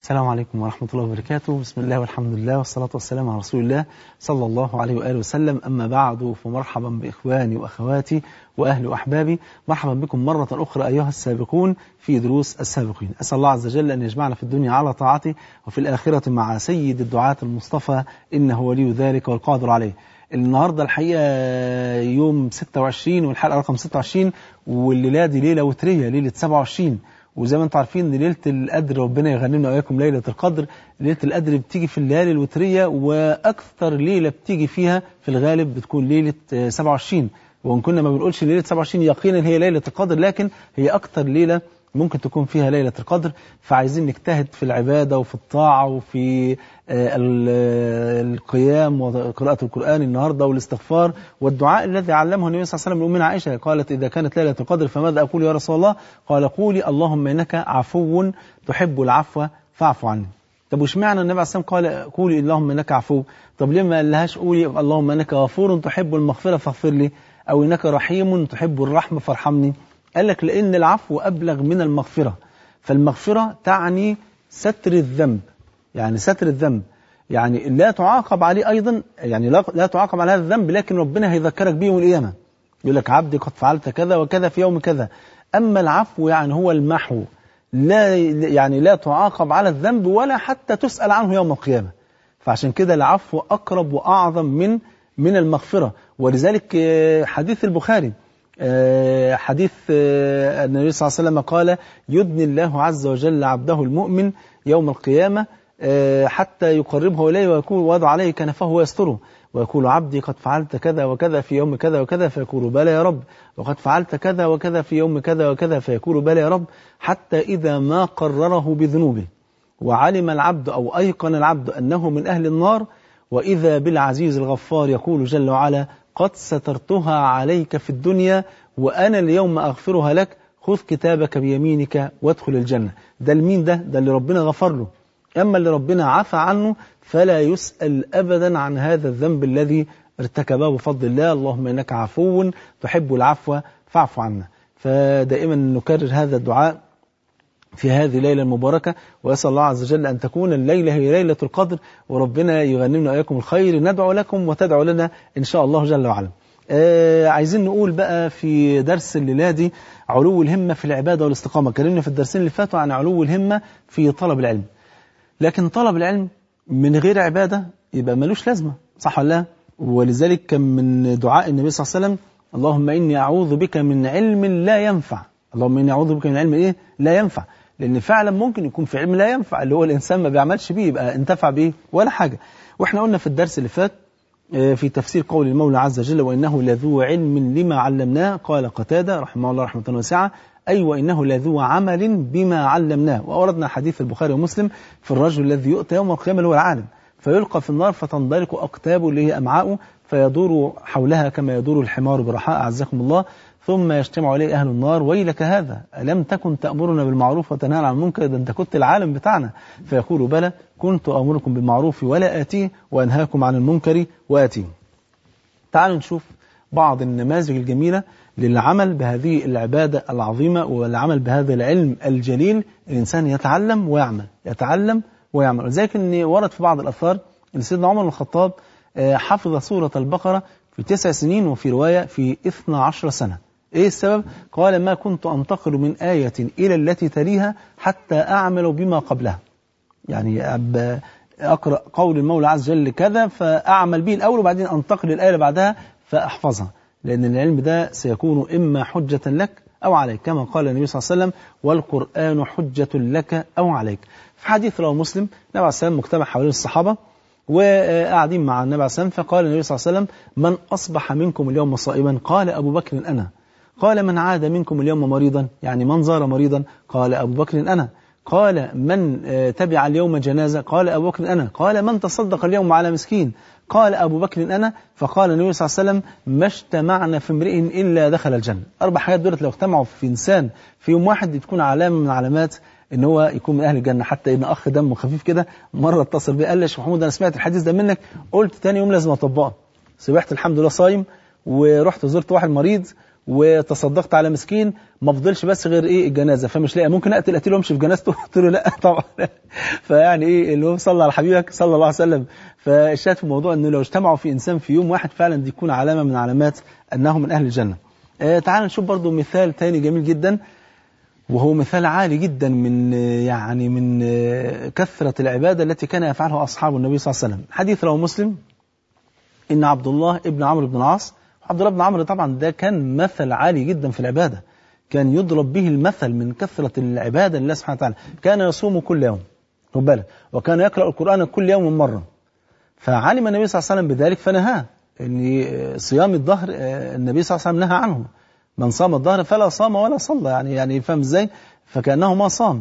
السلام عليكم ورحمة الله وبركاته بسم الله والحمد لله والصلاة والسلام على رسول الله صلى الله عليه وآله وسلم أما بعد فمرحبا بإخواني وأخواتي وأهل وأحبابي مرحبا بكم مرة أخرى أيها السابقون في دروس السابقين أسأل الله عز وجل أن يجمعنا في الدنيا على طاعته وفي الآخرة مع سيد الدعاة المصطفى إنه ولي ذلك والقادر عليه النهاردة الحقيقة يوم 26 والحلقة رقم 26 والليلة دي ليلة وترية ليلة 27 وزي ما انتم عارفين ان ليله القدر ربنا يغنمنا واياكم ليله القدر ليله القدر بتيجي في الليالي الوتريه واكثر ليله بتيجي فيها في الغالب بتكون ليله 27 وان كنا ما بنقولش ليله 27 يقينا هي ليله القدر لكن هي اكثر ليله ممكن تكون فيها ليلة القدر فعايزين نجتهد في العبادة وفي الطاعة وفي القيام وقراءة القرآن النهاردة والاستغفار والدعاء الذي علمه النبي صلى الله عليه وسلم لأمنا عائشة قالت إذا كانت ليلة القدر فماذا أقول يا رسول الله قال قولي اللهم إنك عفو تحب العفو فاعف عني طب وش معنى النبي عليه الصلاة والسلام قال قولي اللهم إنك عفو طب ليه ما قالهاش قولي اللهم إنك غفور تحب المغفرة فاغفر لي أو إنك رحيم تحب الرحمة فارحمني قال لك لأن العفو أبلغ من المغفرة فالمغفرة تعني ستر الذنب يعني ستر الذنب يعني لا تعاقب عليه أيضا يعني لا, لا تعاقب على هذا الذنب لكن ربنا هيذكرك به يوم القيامة يقول لك عبدي قد فعلت كذا وكذا في يوم كذا أما العفو يعني هو المحو لا يعني لا تعاقب على الذنب ولا حتى تسأل عنه يوم القيامة فعشان كده العفو أقرب وأعظم من من المغفرة ولذلك حديث البخاري حديث النبي صلى الله عليه وسلم قال يدني الله عز وجل عبده المؤمن يوم القيامة حتى يقربه إليه ويكون وضع عليه كنفه ويستره ويقول عبدي قد فعلت كذا وكذا في يوم كذا وكذا فيقول بلى يا رب وقد فعلت كذا وكذا في يوم كذا وكذا فيقول بلى يا رب حتى إذا ما قرره بذنوبه وعلم العبد أو أيقن العبد أنه من أهل النار وإذا بالعزيز الغفار يقول جل وعلا قد سترتها عليك في الدنيا وأنا اليوم أغفرها لك خذ كتابك بيمينك وادخل الجنة ده المين ده ده اللي ربنا غفر له أما اللي ربنا عفى عنه فلا يسأل أبدا عن هذا الذنب الذي ارتكبه بفضل الله اللهم إنك عفو تحب العفو فاعف عنا فدائما نكرر هذا الدعاء في هذه الليلة المباركة وأسأل الله عز وجل أن تكون الليلة هي ليلة القدر وربنا يغنمنا وإياكم الخير ندعو لكم وتدعو لنا إن شاء الله جل وعلا آه عايزين نقول بقى في درس الليلة دي علو الهمة في العبادة والاستقامة كلمنا في الدرسين اللي فاتوا عن علو الهمة في طلب العلم لكن طلب العلم من غير عبادة يبقى ملوش لازمة صح ولا لا ولذلك كان من دعاء النبي صلى الله عليه وسلم اللهم إني أعوذ بك من علم لا ينفع اللهم إني أعوذ بك من علم إيه لا ينفع لأن فعلا ممكن يكون في علم لا ينفع اللي هو الإنسان ما بيعملش بيه يبقى انتفع بيه ولا حاجة وإحنا قلنا في الدرس اللي فات في تفسير قول المولى عز وجل وإنه لذو علم لما علمناه قال قتادة رحمه الله رحمة واسعة أي وإنه لذو عمل بما علمناه وأوردنا حديث البخاري ومسلم في الرجل الذي يؤتى يوم القيامة اللي هو العالم فيلقى في النار فتنضلق أقتابه اللي هي أمعاؤه فيدور حولها كما يدور الحمار برحاء أعزكم الله ثم يجتمع عليه أهل النار ويلك هذا ألم تكن تأمرنا بالمعروف وتنهى عن المنكر ده أنت كنت العالم بتاعنا فيقول بلى كنت أمركم بالمعروف ولا آتيه وأنهاكم عن المنكر وآتيه تعالوا نشوف بعض النماذج الجميلة للعمل بهذه العبادة العظيمة والعمل بهذا العلم الجليل الإنسان يتعلم ويعمل يتعلم ويعمل ولذلك أن ورد في بعض الأثار أن سيدنا عمر بن الخطاب حفظ سورة البقرة في تسع سنين وفي رواية في اثنى عشر سنة إيه السبب؟ قال ما كنت أنتقل من آية إلى التي تليها حتى أعمل بما قبلها يعني أقرأ قول المولى عز وجل كذا فأعمل به الأول وبعدين أنتقل للآية اللي بعدها فأحفظها لأن العلم ده سيكون إما حجة لك أو عليك كما قال النبي صلى الله عليه وسلم والقرآن حجة لك أو عليك في حديث رواه مسلم النبي عليه السلام مجتمع حوالين الصحابة وقاعدين مع النبي عليه السلام فقال النبي صلى الله عليه وسلم من أصبح منكم اليوم صائما قال أبو بكر أنا قال من عاد منكم اليوم مريضا يعني من زار مريضا قال أبو بكر أنا قال من تبع اليوم جنازة قال أبو بكر أنا قال من تصدق اليوم على مسكين قال أبو بكر أنا فقال النبي صلى الله عليه وسلم ما اجتمعنا في امرئ إلا دخل الجنة أربع حاجات دولت لو اجتمعوا في إنسان في يوم واحد تكون علامة من علامات ان هو يكون من اهل الجنه حتى ان اخ دمه خفيف كده مره اتصل بي قال لي يا شيخ محمود انا سمعت الحديث ده منك قلت ثاني يوم لازم اطبقه سبحت الحمد لله صايم ورحت زرت واحد مريض وتصدقت على مسكين ما فضلش بس غير ايه الجنازه فمش لاقي ممكن اقتل قتيل وامشي في جنازته قلت له لا طبعا فيعني ايه اللي هو صلى على حبيبك صلى الله عليه وسلم فالشاهد في الموضوع انه لو اجتمعوا في انسان في يوم واحد فعلا دي تكون علامه من علامات انه من اهل الجنه. آه تعال نشوف برضو مثال تاني جميل جدا وهو مثال عالي جدا من يعني من كثرة العبادة التي كان يفعلها أصحاب النبي صلى الله عليه وسلم حديث رواه مسلم إن عبد الله ابن عمرو بن العاص عبد الله بن عمرو طبعا ده كان مثل عالي جدا في العبادة كان يضرب به المثل من كثرة العبادة لله سبحانه وتعالى كان يصوم كل يوم خد بالك وكان يقرأ القرآن كل يوم مرة فعلم النبي صلى الله عليه وسلم بذلك فنهاه ان صيام الظهر النبي صلى الله عليه وسلم نهى عنه من صام الظهر فلا صام ولا صلى يعني يعني فاهم ازاي فكانه ما صام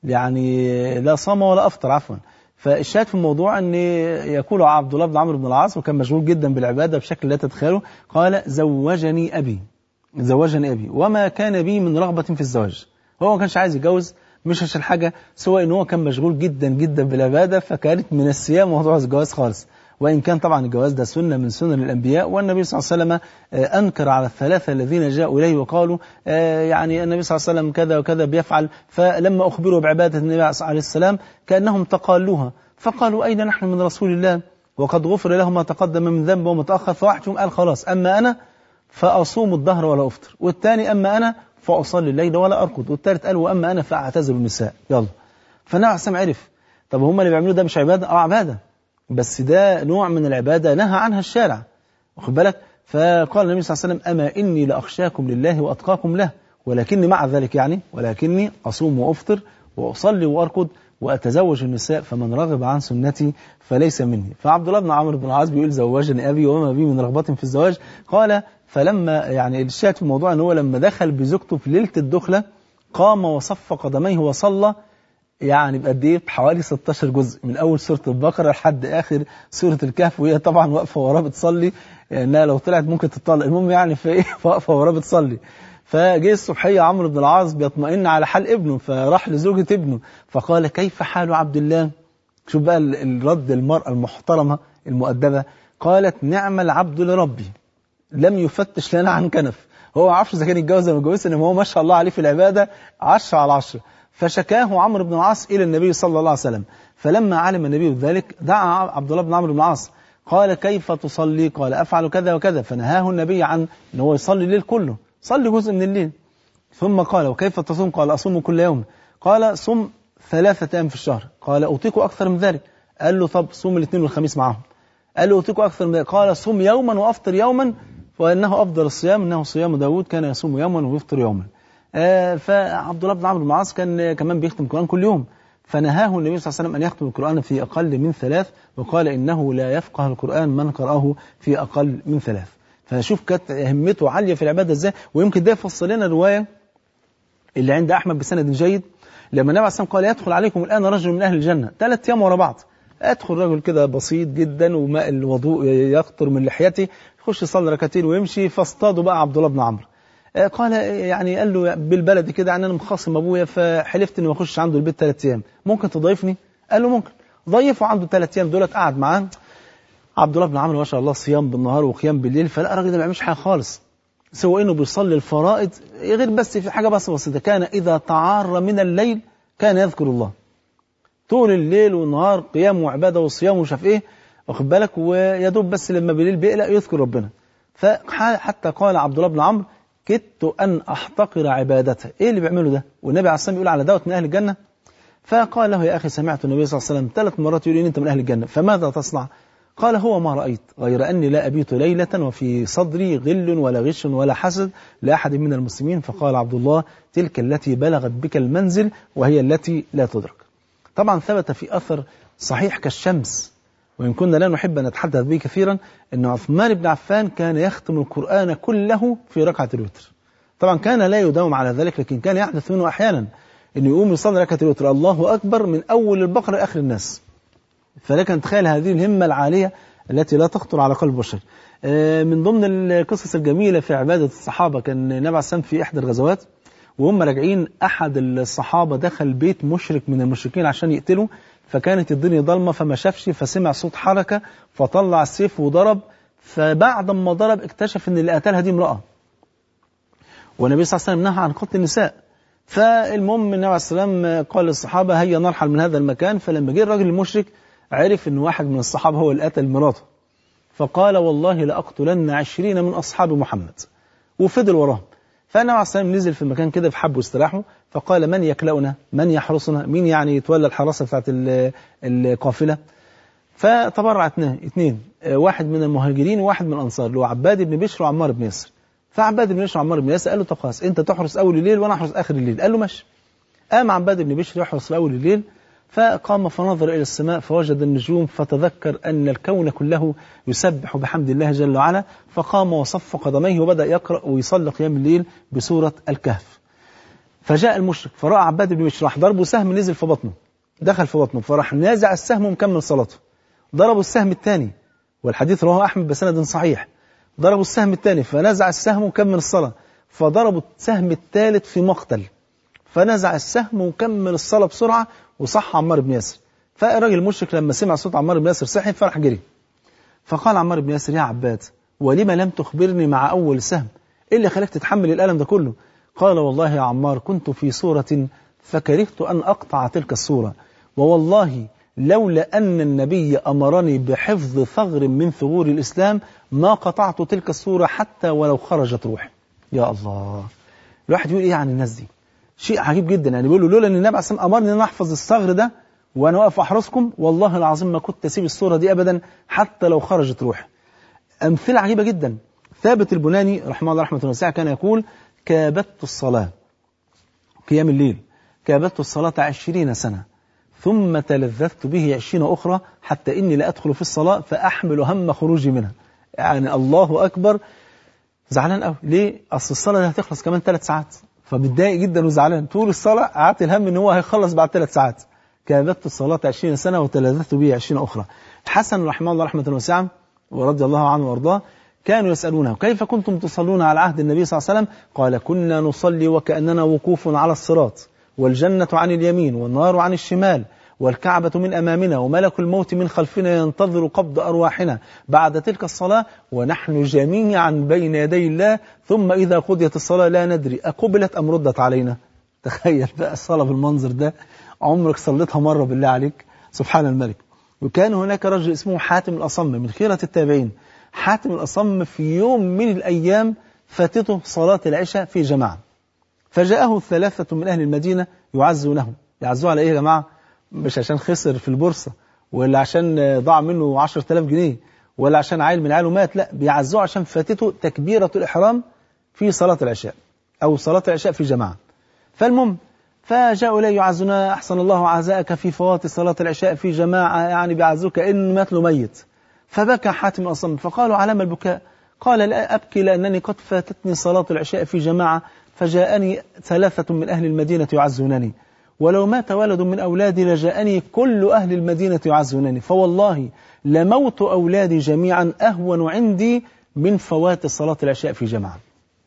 يعني لا صام ولا افطر عفوا فالشاهد في الموضوع ان يقول عبد الله بن عمرو بن العاص وكان مشغول جدا بالعباده بشكل لا تتخيله قال زوجني ابي زوجني ابي وما كان بي من رغبه في الزواج هو ما كانش عايز يتجوز مش عشان حاجه سوى ان هو كان مشغول جدا جدا بالعباده فكانت من الصيام موضوع الجواز خالص وإن كان طبعا الجواز ده سنة من سنن الأنبياء والنبي صلى الله عليه وسلم أنكر على الثلاثة الذين جاءوا إليه وقالوا يعني النبي صلى الله عليه وسلم كذا وكذا بيفعل فلما أخبروا بعبادة النبي عليه السلام كأنهم تقالوها فقالوا أين نحن من رسول الله وقد غفر له ما تقدم من ذنب وما تأخر فواحد فيهم قال خلاص أما أنا فأصوم الظهر ولا أفطر والثاني أما أنا فأصلي الليل ولا أرقد والثالث قال وأما أنا فأعتزل النساء يلا فالنبي عليه السلام عرف طب هم اللي بيعملوه ده مش عبادة؟ اه عبادة بس ده نوع من العبادة نهى عنها الشارع واخد بالك فقال النبي صلى الله عليه وسلم أما إني لأخشاكم لله وأتقاكم له ولكني مع ذلك يعني ولكني أصوم وأفطر وأصلي وأرقد وأتزوج النساء فمن رغب عن سنتي فليس مني فعبد الله بن عمرو بن العاص بيقول زوجني أبي وما بي من رغبة في الزواج قال فلما يعني الشاهد في الموضوع أنه لما دخل بزوجته في ليلة الدخلة قام وصف قدميه وصلى يعني بقد ايه بحوالي 16 جزء من اول سوره البقره لحد اخر سوره الكهف وهي طبعا واقفه وراه بتصلي انها لو طلعت ممكن تطلق المهم يعني في ايه واقفه وراه بتصلي فجه الصبحيه عمرو بن العاص بيطمئن على حال ابنه فراح لزوجة ابنه فقال كيف حال عبد الله شوف بقى الرد المرأة المحترمة المؤدبة قالت نعم العبد لربي لم يفتش لنا عن كنف هو ما عرفش اذا كان يتجوز ولا ما يتجوزش انما هو ما شاء الله عليه في العباده 10 على 10 فشكاه عمرو بن العاص إلى النبي صلى الله عليه وسلم فلما علم النبي بذلك دعا عبد الله بن عمرو بن العاص قال كيف تصلي قال أفعل كذا وكذا فنهاه النبي عن أن هو يصلي الليل كله صلي جزء من الليل ثم قال وكيف تصوم قال أصوم كل يوم قال صم ثلاثة أيام في الشهر قال أطيق أكثر من ذلك قال له طب صوم الاثنين والخميس معهم قال له أطيق أكثر من ذلك قال صوم يوما وأفطر يوما وإنه أفضل الصيام إنه صيام داود كان يصوم يوما ويفطر يوما فعبد الله بن عمرو بن العاص كان كمان بيختم القرآن كل يوم فنهاه النبي صلى الله عليه وسلم أن يختم القرآن في أقل من ثلاث وقال إنه لا يفقه القرآن من قرأه في أقل من ثلاث فشوف كانت همته عالية في العبادة إزاي ويمكن ده يفصل لنا الرواية اللي عند أحمد بسند جيد لما النبي عليه الصلاة قال يدخل عليكم الآن رجل من أهل الجنة ثلاث أيام ورا بعض أدخل رجل كده بسيط جدا وماء الوضوء يقطر من لحيته يخش يصلي ركعتين ويمشي فاصطادوا بقى عبد الله بن عمرو قال يعني قال له بالبلد كده يعني انا مخاصم ابويا فحلفت اني ما اخش عنده البيت ثلاث ايام ممكن تضيفني قال له ممكن ضيفه عنده ثلاث ايام دولت قعد معاه عبد الله بن عمرو ما شاء الله صيام بالنهار وقيام بالليل فلا الراجل ده ما بيعملش حاجه خالص سوى انه بيصلي الفرائض غير بس في حاجه بس بسيطه كان اذا تعار من الليل كان يذكر الله طول الليل والنهار قيام وعباده وصيام ومش عارف ايه واخد بالك ويا دوب بس لما بالليل بيقلق يذكر ربنا فحتى قال عبد الله بن عمرو كدت أن أحتقر عبادته إيه اللي بيعمله ده والنبي عليه الصلاة يقول على دوت من أهل الجنة فقال له يا أخي سمعت النبي صلى الله عليه وسلم ثلاث مرات يقول إن أنت من أهل الجنة فماذا تصنع قال هو ما رأيت غير أني لا أبيت ليلة وفي صدري غل ولا غش ولا حسد لأحد من المسلمين فقال عبد الله تلك التي بلغت بك المنزل وهي التي لا تدرك طبعا ثبت في أثر صحيح كالشمس وإن كنا لا نحب أن نتحدث به كثيرا أن عثمان بن عفان كان يختم القرآن كله في ركعة الوتر طبعا كان لا يداوم على ذلك لكن كان يحدث منه أحيانا أنه يقوم يصلي ركعة الوتر الله أكبر من أول البقرة لآخر الناس فلك أن تخيل هذه الهمة العالية التي لا تخطر على قلب بشر من ضمن القصص الجميلة في عبادة الصحابة كان النبي عليه السلام في إحدى الغزوات وهم راجعين أحد الصحابة دخل بيت مشرك من المشركين عشان يقتله فكانت الدنيا ضلمة فما شافش فسمع صوت حركة فطلع السيف وضرب فبعد ما ضرب اكتشف ان اللي قتلها دي امرأة والنبي صلى الله عليه وسلم نهى عن قتل النساء فالمهم النبي عليه السلام قال للصحابة هيا نرحل من هذا المكان فلما جه الراجل المشرك عرف ان واحد من الصحابة هو اللي قتل مراته فقال والله لأقتلن عشرين من أصحاب محمد وفضل وراهم فالنبي عليه السلام نزل في المكان كده في حب واستراحوا فقال من يكلأنا من يحرسنا مين يعني يتولى الحراسة بتاعت القافلة فتبرع اثنين اثنين واحد من المهاجرين وواحد من الأنصار اللي هو عباد بن بشر وعمار بن ياسر فعباد بن بشر وعمار بن ياسر قال له طب خلاص انت تحرس اول الليل وانا احرس اخر الليل قال له ماشي قام عباد بن بشر يحرس في اول الليل فقام فنظر إلى السماء فوجد النجوم فتذكر أن الكون كله يسبح بحمد الله جل وعلا فقام وصف قدميه وبدأ يقرأ ويصلي قيام الليل بسورة الكهف فجاء المشرك فرأى عباد بن بشر راح ضربه سهم نزل في بطنه دخل في بطنه فراح نازع السهم ومكمل صلاته ضربوا السهم الثاني والحديث رواه أحمد بسند صحيح ضربوا السهم الثاني فنزع السهم وكمل الصلاة فضربوا السهم الثالث في مقتل فنزع السهم وكمل الصلاة بسرعة وصح عمار بن ياسر فالراجل المشرك لما سمع صوت عمار بن ياسر صحي فرح جري فقال عمار بن ياسر يا عباد ولما لم تخبرني مع أول سهم إيه اللي خلاك تتحمل الألم ده كله قال والله يا عمار كنت في صورة فكرهت أن أقطع تلك الصورة ووالله لولا أن النبي أمرني بحفظ ثغر من ثغور الإسلام ما قطعت تلك الصورة حتى ولو خرجت روحي يا الله الواحد يقول إيه عن الناس دي شيء عجيب جدا يعني بيقول له لولا ان النبي عليه الصلاه امرني ان انا احفظ الثغر ده وانا واقف احرسكم والله العظيم ما كنت اسيب الصوره دي ابدا حتى لو خرجت روحي. امثله عجيبه جدا ثابت البناني رحمه الله رحمه واسعه كان يقول كابدت الصلاه قيام الليل كابدت الصلاه عشرين سنه ثم تلذذت به عشرين أخرى حتى إني لا أدخل في الصلاة فأحمل هم خروجي منها يعني الله أكبر زعلان قوي ليه؟ أصل الصلاة دي هتخلص كمان ثلاث ساعات فمتضايق جدا وزعلان طول الصلاة قعدت الهم ان هو هيخلص بعد ثلاث ساعات كابدت الصلاة 20 سنة وتلذذت به 20 أخرى الحسن رحمه الله رحمة واسعة ورضي الله عنه وارضاه كانوا يسألونه كيف كنتم تصلون على عهد النبي صلى الله عليه وسلم قال كنا نصلي وكأننا وقوف على الصراط والجنة عن اليمين والنار عن الشمال والكعبة من أمامنا وملك الموت من خلفنا ينتظر قبض أرواحنا بعد تلك الصلاة ونحن جميعا بين يدي الله ثم إذا قضيت الصلاة لا ندري أقبلت أم ردت علينا تخيل بقى الصلاة بالمنظر ده عمرك صليتها مرة بالله عليك سبحان الملك وكان هناك رجل اسمه حاتم الأصم من خيرة التابعين حاتم الأصم في يوم من الأيام فاتته صلاة العشاء في جماعة فجاءه ثلاثة من أهل المدينة يعزونه يعزوه على إيه يا جماعة مش عشان خسر في البورصة ولا عشان ضاع منه 10000 جنيه ولا عشان عيل من عياله مات لا بيعزوه عشان فاتته تكبيرة الإحرام في صلاة العشاء أو صلاة العشاء في جماعة فالمهم فجاءوا إليه يعزنا أحسن الله عزاءك في فوات صلاة العشاء في جماعة يعني بيعزوك كأن مات له ميت فبكى حاتم الأصم فقالوا علام البكاء قال لا أبكي لأنني قد فاتتني صلاة العشاء في جماعة فجاءني ثلاثة من أهل المدينة يعزونني ولو مات ولد من أولادي لجاءني كل أهل المدينة يعزونني فوالله لموت أولادي جميعا أهون عندي من فوات صلاة العشاء في جماعة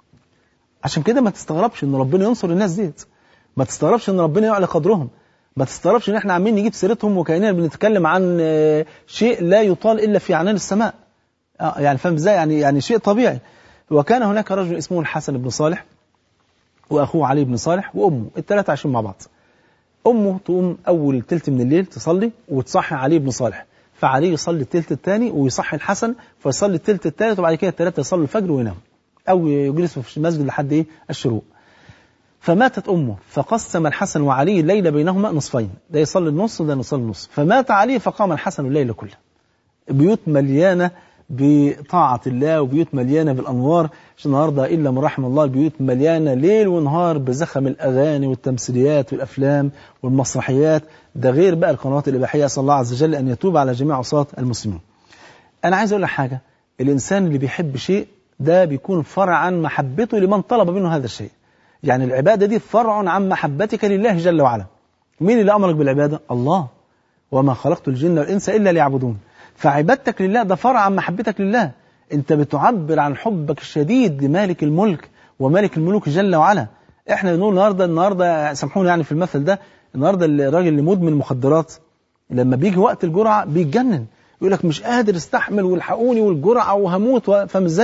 عشان كده ما تستغربش ان ربنا ينصر الناس ديت ما تستغربش ان ربنا يعلى قدرهم ما تستغربش ان احنا عمالين نجيب سيرتهم وكاننا بنتكلم عن شيء لا يطال الا في عنان السماء يعني فاهم ازاي يعني يعني شيء طبيعي وكان هناك رجل اسمه الحسن بن صالح واخوه علي بن صالح وامه الثلاثه عايشين مع بعض امه تقوم اول تلت من الليل تصلي وتصحي علي بن صالح فعلي يصلي التلت الثاني ويصحي الحسن فيصلي التلت الثالث وبعد كده الثلاثه يصلوا الفجر ويناموا او يجلسوا في المسجد لحد ايه الشروق فماتت امه فقسم الحسن وعلي الليل بينهما نصفين ده يصلي النص وده يصلي النص فمات علي فقام الحسن الليل كله بيوت مليانه بطاعة الله وبيوت مليانة بالأنوار عشان النهاردة إلا من رحم الله البيوت مليانة ليل ونهار بزخم الأغاني والتمثيليات والأفلام والمسرحيات ده غير بقى القنوات الإباحية أسأل الله عز وجل أن يتوب على جميع عصاة المسلمين أنا عايز أقول لك حاجة الإنسان اللي بيحب شيء ده بيكون فرع عن محبته لمن طلب منه هذا الشيء يعني العبادة دي فرع عن محبتك لله جل وعلا مين اللي أمرك بالعبادة؟ الله وما خلقت الجن والإنس إلا ليعبدون فعبادتك لله ده فرع عن محبتك لله انت بتعبر عن حبك الشديد لمالك الملك ومالك الملوك جل وعلا احنا بنقول النهارده النهارده سامحوني يعني في المثل ده النهارده الراجل اللي مدمن مخدرات لما بيجي وقت الجرعه بيتجنن يقول لك مش قادر استحمل والحقوني والجرعه وهموت فاهم ازاي؟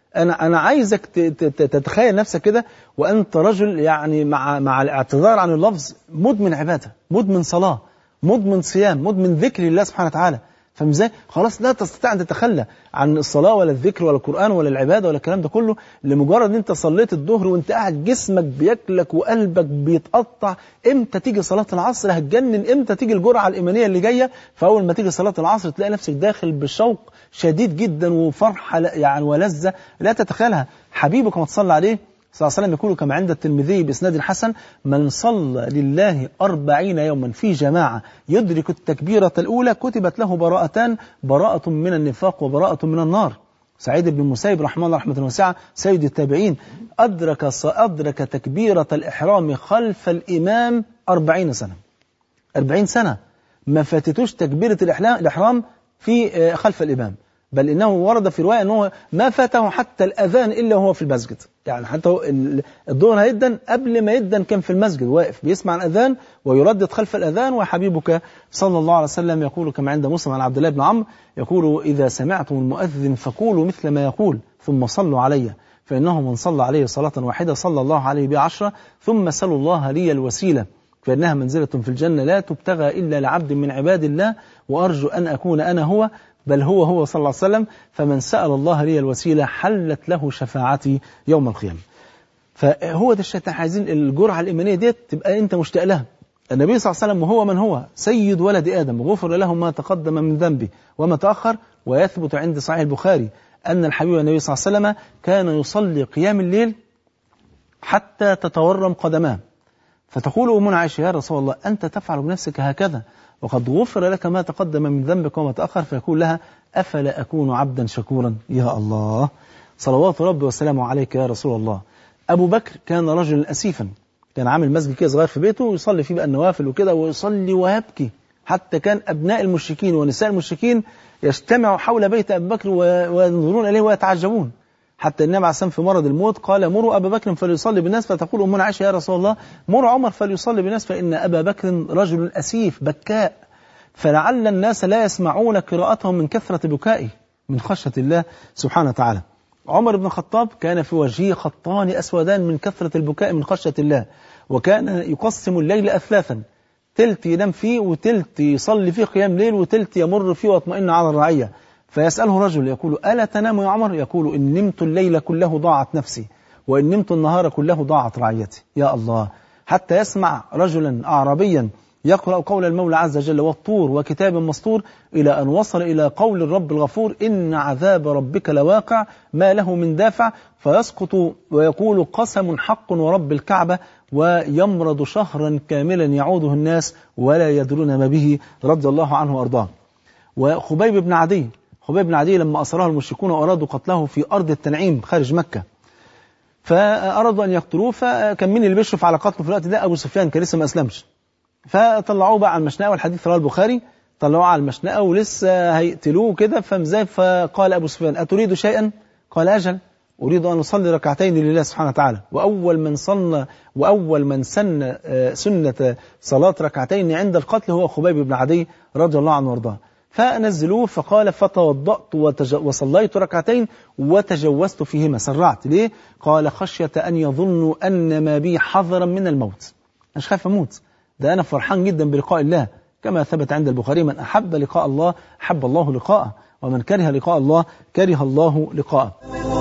انا انا عايزك ت- ت- ت- تتخيل نفسك كده وانت رجل يعني مع مع الاعتذار عن اللفظ مدمن عباده مدمن صلاه مدمن صيام مدمن ذكر لله سبحانه وتعالى فاهم ازاي خلاص لا تستطيع ان تتخلى عن الصلاه ولا الذكر ولا القران ولا العباده ولا الكلام ده كله لمجرد ان انت صليت الظهر وانت قاعد جسمك بياكلك وقلبك بيتقطع امتى تيجي صلاه العصر هتجنن امتى تيجي الجرعه الايمانيه اللي جايه فاول ما تيجي صلاه العصر تلاقي نفسك داخل بشوق شديد جدا وفرحه لا- يعني ولذه لا تتخيلها حبيبك ما تصلى عليه صلى الله عليه وسلم يقول كما عند الترمذي بإسناد حسن من صلى لله أربعين يوما في جماعة يدرك التكبيرة الأولى كتبت له براءتان براءة من النفاق وبراءة من النار سعيد بن المسيب رحمه الله رحمة واسعة سيد التابعين أدرك أدرك تكبيرة الإحرام خلف الإمام أربعين سنة أربعين سنة ما فاتتوش تكبيرة الإحلام- الإحرام في آه، خلف الإمام بل إنه ورد في رواية أنه ما فاته حتى الأذان إلا وهو في المسجد يعني حتى هو ال- الظهر هيدن قبل ما يدن كان في المسجد واقف بيسمع الأذان ويردد خلف الأذان وحبيبك صلى الله عليه وسلم يقول كما عند مسلم عن عبد الله بن عمرو يقول إذا سمعتم المؤذن فقولوا مثل ما يقول ثم صلوا علي فإنه من صلى عليه صلاة واحدة صلى الله عليه بها عشرة ثم سلوا الله لي الوسيلة فإنها منزلة في الجنة لا تبتغى إلا لعبد من عباد الله وأرجو أن أكون أنا هو بل هو هو صلى الله عليه وسلم فمن سأل الله لي الوسيلة حلت له شفاعتي يوم القيامة فهو ده الشيطان عايزين الجرعة الإيمانية ديت تبقى أنت مشتاق لها النبي صلى الله عليه وسلم وهو من هو سيد ولد آدم غفر له ما تقدم من ذنبه وما تأخر ويثبت عند صحيح البخاري أن الحبيب النبي صلى الله عليه وسلم كان يصلي قيام الليل حتى تتورم قدماه فتقول أمنا عائشة يا رسول الله أنت تفعل بنفسك هكذا وقد غفر لك ما تقدم من ذنبك وما تأخر فيقول لها أفلا أكون عبدا شكورا يا الله صلوات ربي وسلامه عليك يا رسول الله أبو بكر كان رجلا أسيفا كان عامل مسجد كده صغير في بيته ويصلي فيه بقى النوافل وكده ويصلي ويبكي حتى كان أبناء المشركين ونساء المشركين يجتمعوا حول بيت أبي بكر وينظرون إليه ويتعجبون حتى النبي عليه الصلاة في مرض الموت قال مروا أبا بكر فليصلي بالناس فتقول أمنا عائشة يا رسول الله مر عمر فليصلي بالناس فإن أبا بكر رجل أسيف بكاء فلعل الناس لا يسمعون قراءتهم من كثرة بكائه من خشية الله سبحانه وتعالى عمر بن الخطاب كان في وجهه خطان أسودان من كثرة البكاء من خشية الله وكان يقسم الليل أثلاثا تلت ينام فيه وتلت يصلي فيه قيام ليل وتلت يمر فيه واطمئن على الرعية فيسأله رجل يقول ألا تنام يا عمر يقول إن نمت الليل كله ضاعت نفسي وإن نمت النهار كله ضاعت رعيتي يا الله حتى يسمع رجلا أعرابيا يقرأ قول المولى عز وجل والطور وكتاب مسطور إلى أن وصل إلى قول الرب الغفور إن عذاب ربك لواقع ما له من دافع فيسقط ويقول قسم حق ورب الكعبة ويمرض شهرا كاملا يعوده الناس ولا يدرون ما به رضي الله عنه وأرضاه وخبيب بن عدي خبيب بن عدي لما أسره المشركون وأرادوا قتله في أرض التنعيم خارج مكة فأرادوا أن يقتلوه فكان مين اللي بيشرف على قتله في الوقت ده أبو سفيان كان لسه ما أسلمش فطلعوه بقى على المشنقة والحديث رواه البخاري طلعوه على المشنقة ولسه هيقتلوه كده فمزاي فقال أبو سفيان أتريد شيئا؟ قال أجل أريد أن أصلي ركعتين لله سبحانه وتعالى وأول من صلى وأول من سن سنة صلاة ركعتين عند القتل هو خبيب بن عدي رضي الله عنه وارضاه فنزلوه فقال فتوضأت وتج... وصليت ركعتين وتجوزت فيهما سرعت ليه؟ قال خشية أن يظنوا أن ما بي حذرا من الموت مش خايف أموت ده أنا فرحان جدا بلقاء الله كما ثبت عند البخاري من أحب لقاء الله أحب الله لقاءه ومن كره لقاء الله كره الله لقاءه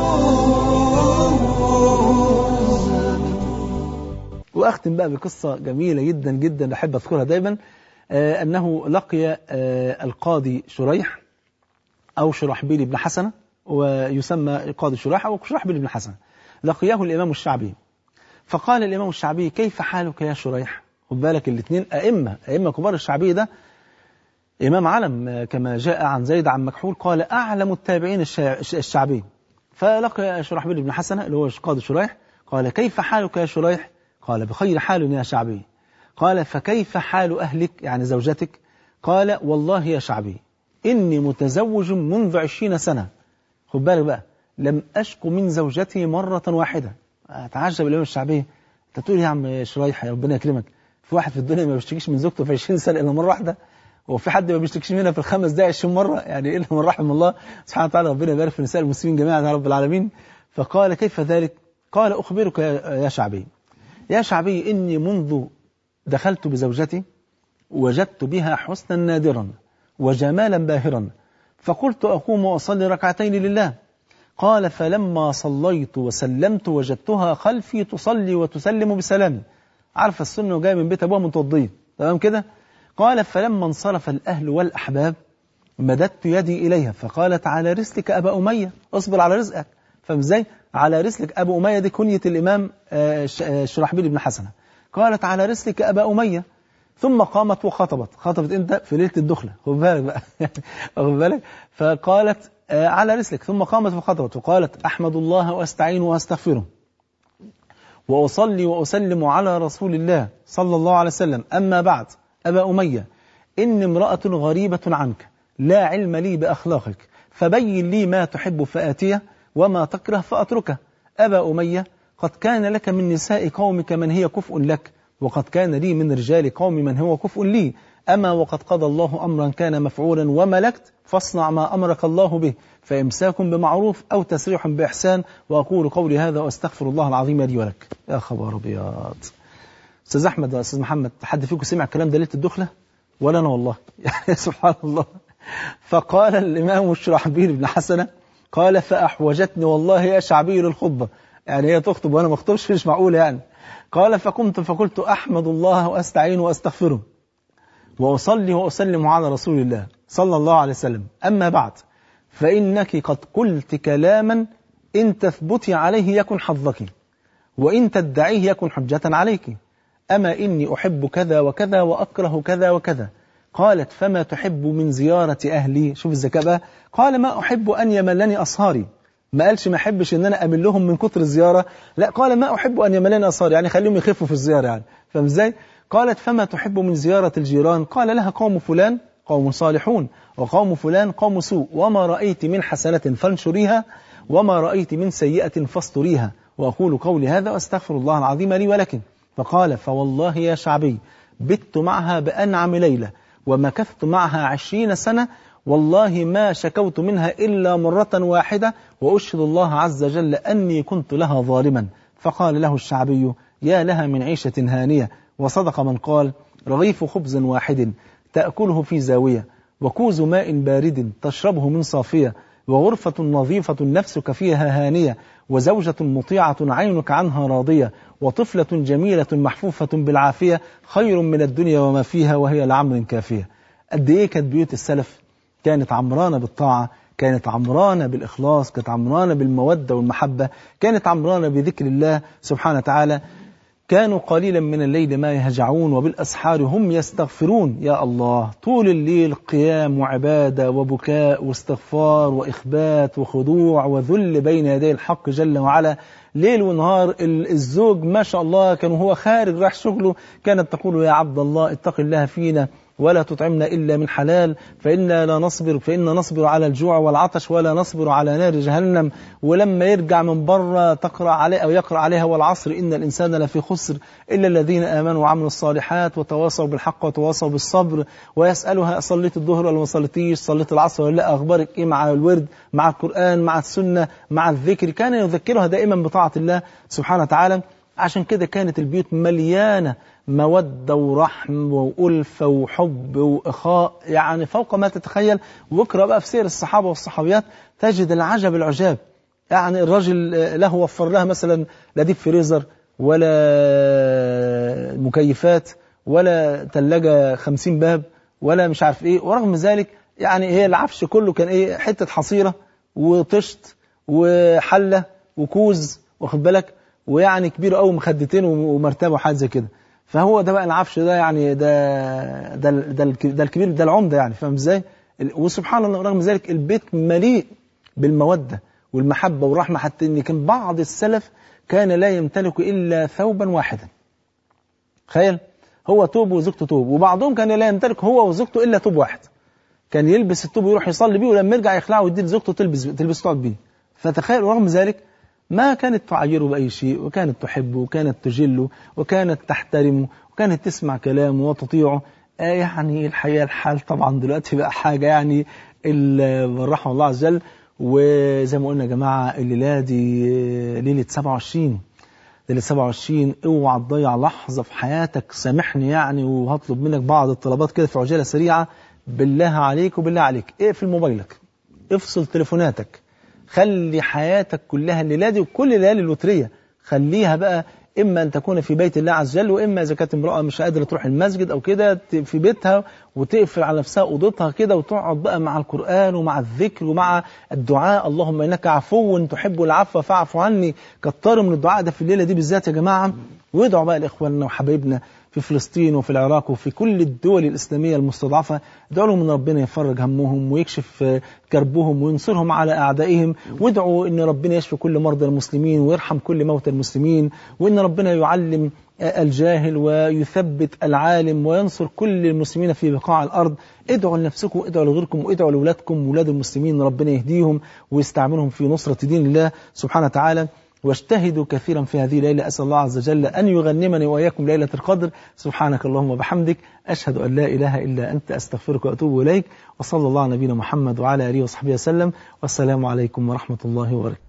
وأختم بقى بقصة جميلة جدا جدا أحب أذكرها دايما آه أنه لقي آه القاضي شريح أو شرحبيل بن حسنة ويسمى القاضي شريح أو شرحبيل بن حسنة لقياه الإمام الشعبي فقال الإمام الشعبي كيف حالك يا شريح خد بالك الاثنين أئمة أئمة كبار الشعبي ده إمام علم كما جاء عن زيد عن مكحول قال أعلم التابعين الشعبي فلقي شرحبيل بن حسنة اللي هو قاضي شريح قال كيف حالك يا شريح قال بخير حال يا شعبي قال فكيف حال أهلك يعني زوجتك قال والله يا شعبي إني متزوج منذ عشرين سنة خد بالك بقى لم أشكو من زوجتي مرة واحدة أتعجب الإمام الشعبي أنت تقول يا عم شريح يا ربنا يكرمك في واحد في الدنيا ما بيشتكيش من زوجته في 20 سنة إلا مرة واحدة وفي حد ما بيشتكيش منها في الخمس دقايق 20 مرة يعني إلا من رحم الله سبحانه وتعالى ربنا يبارك في نساء المسلمين جميعا يا رب العالمين فقال كيف ذلك قال أخبرك يا شعبي يا شعبي إني منذ دخلت بزوجتي وجدت بها حسنا نادرا وجمالا باهرا فقلت أقوم وأصلي ركعتين لله قال فلما صليت وسلمت وجدتها خلفي تصلي وتسلم بسلام عارف السنة وجاية من بيت أبوها متوضية تمام كده قال فلما انصرف الأهل والأحباب مددت يدي إليها فقالت على رسلك أبا أمية اصبر على رزقك فاهم ازاي؟ على رسلك أبو أمية دي كنية الإمام شرحبيل بن حسنة قالت على رسلك أبا أمية ثم قامت وخطبت خطبت امتى في ليله الدخله خد بالك بقى خد بالك فقالت على رسلك ثم قامت وخطبت وقالت احمد الله واستعين واستغفره واصلي واسلم على رسول الله صلى الله عليه وسلم اما بعد ابا اميه اني امراه غريبه عنك لا علم لي باخلاقك فبين لي ما تحب فاتيه وما تكره فاتركه ابا اميه قد كان لك من نساء قومك من هي كفء لك وقد كان لي من رجال قوم من هو كفء لي أما وقد قضى الله أمرا كان مفعولا وملكت فاصنع ما أمرك الله به فإمساك بمعروف أو تسريح بإحسان وأقول قولي هذا وأستغفر الله العظيم لي ولك يا خبر أبيض أستاذ أحمد وأستاذ محمد حد فيكم سمع الكلام ده ليلة الدخلة ولا أنا والله يعني سبحان الله فقال الإمام الشرحبيل بن حسنة قال فأحوجتني والله يا شعبي للخطبة يعني هي تخطب وأنا ما اخطبش مش معقول يعني قال فقمت فقلت أحمد الله وأستعين وأستغفره وأصلي وأسلم على رسول الله صلى الله عليه وسلم أما بعد فإنك قد قلت كلاما إن تثبتي عليه يكن حظك وإن تدعيه يكن حجة عليك أما إني أحب كذا وكذا وأكره كذا وكذا قالت فما تحب من زيارة أهلي شوف الذكاء بقى قال ما أحب أن يملني أصهاري ما قالش ما احبش ان انا امل لهم من كتر الزياره لا قال ما احب ان يملني اصهار يعني خليهم يخفوا في الزياره يعني فاهم ازاي قالت فما تحب من زياره الجيران قال لها قوم فلان قوم صالحون وقوم فلان قوم سوء وما رايت من حسنه فانشريها وما رايت من سيئه فاستريها واقول قولي هذا واستغفر الله العظيم لي ولكن فقال فوالله يا شعبي بت معها بانعم ليله ومكثت معها عشرين سنه والله ما شكوت منها إلا مرة واحدة وأشهد الله عز وجل أني كنت لها ظالما فقال له الشعبي يا لها من عيشة هانية وصدق من قال رغيف خبز واحد تأكله في زاوية وكوز ماء بارد تشربه من صافية وغرفة نظيفة نفسك فيها هانية وزوجة مطيعة عينك عنها راضية وطفلة جميلة محفوفة بالعافية خير من الدنيا وما فيها وهي لعمر كافية قد إيه كانت بيوت السلف كانت عمرانة بالطاعة كانت عمرانة بالإخلاص كانت عمرانة بالمودة والمحبة كانت عمرانة بذكر الله سبحانه وتعالى كانوا قليلا من الليل ما يهجعون وبالأسحار هم يستغفرون يا الله طول الليل قيام وعبادة وبكاء واستغفار وإخبات وخضوع وذل بين يدي الحق جل وعلا ليل ونهار الزوج ما شاء الله كان هو خارج راح شغله كانت تقول يا عبد الله اتق الله فينا ولا تطعمنا إلا من حلال فإنا لا نصبر فإنا نصبر على الجوع والعطش ولا نصبر على نار جهنم ولما يرجع من بره تقرأ عليه أو يقرأ عليها والعصر إن الإنسان لفي خسر إلا الذين آمنوا وعملوا الصالحات وتواصوا بالحق وتواصوا بالصبر ويسألها صليت الظهر ولا ما صليتيش صليت العصر ولا لا أخبارك إيه مع الورد مع القرآن مع السنة مع الذكر كان يذكرها دائما بطاعة الله سبحانه وتعالى عشان كده كانت البيوت مليانة مودة ورحم وألفة وحب وإخاء يعني فوق ما تتخيل واقرأ بقى في سير الصحابة والصحابيات تجد العجب العجاب يعني الرجل له وفر لها مثلا لا ديب فريزر ولا مكيفات ولا ثلاجة خمسين باب ولا مش عارف ايه ورغم ذلك يعني هي العفش كله كان ايه حتة حصيرة وطشت وحلة وكوز واخد بالك ويعني كبير قوي مخدتين ومرتبه وحاجه زي كده فهو ده بقى العفش ده يعني ده ده ده, ده الكبير ده العمده يعني فاهم ازاي وسبحان الله رغم ذلك البيت مليء بالموده والمحبه والرحمه حتى ان كان بعض السلف كان لا يمتلك الا ثوبا واحدا تخيل هو توب وزوجته توب وبعضهم كان لا يمتلك هو وزوجته الا توب واحد كان يلبس التوب ويروح يصلي بيه ولما يرجع يخلعه ويديه لزوجته تلبس تلبس تقعد بيه فتخيل رغم ذلك ما كانت تعايره بأي شيء وكانت تحبه وكانت تجله وكانت تحترمه وكانت تسمع كلامه وتطيعه آه يعني الحقيقة الحال طبعا دلوقتي بقى حاجة يعني من رحمة الله عز وجل وزي ما قلنا يا جماعة الليلة دي ليلة 27 ليلة 27 اوعى تضيع لحظة في حياتك سامحني يعني وهطلب منك بعض الطلبات كده في عجالة سريعة بالله عليك وبالله عليك اقفل موبايلك افصل تليفوناتك خلي حياتك كلها الليلة دي وكل الليالي الوترية خليها بقى إما أن تكون في بيت الله عز وجل وإما إذا كانت امرأة مش قادرة تروح المسجد أو كده في بيتها وتقفل على نفسها أوضتها كده وتقعد بقى مع القرآن ومع الذكر ومع الدعاء اللهم إنك عفو تحب العفو فاعف عني كتروا من الدعاء ده في الليلة دي بالذات يا جماعة وادعوا بقى لإخواننا وحبايبنا في فلسطين وفي العراق وفي كل الدول الإسلامية المستضعفة ادعوا لهم ان ربنا يفرج همهم ويكشف كربهم وينصرهم على أعدائهم وادعوا ان ربنا يشفي كل مرضى المسلمين ويرحم كل موتى المسلمين وان ربنا يعلم الجاهل ويثبت العالم وينصر كل المسلمين في بقاع الأرض ادعوا لنفسكم ادعوا لغيركم وادعوا لأولادكم وولاد المسلمين ربنا يهديهم ويستعملهم في نصرة دين الله سبحانه وتعالى واجتهدوا كثيرا في هذه الليلة أسأل الله عز وجل أن يغنمني وإياكم ليلة القدر سبحانك اللهم وبحمدك أشهد أن لا إله إلا أنت أستغفرك وأتوب إليك وصلى الله على نبينا محمد وعلى آله وصحبه وسلم والسلام عليكم ورحمة الله وبركاته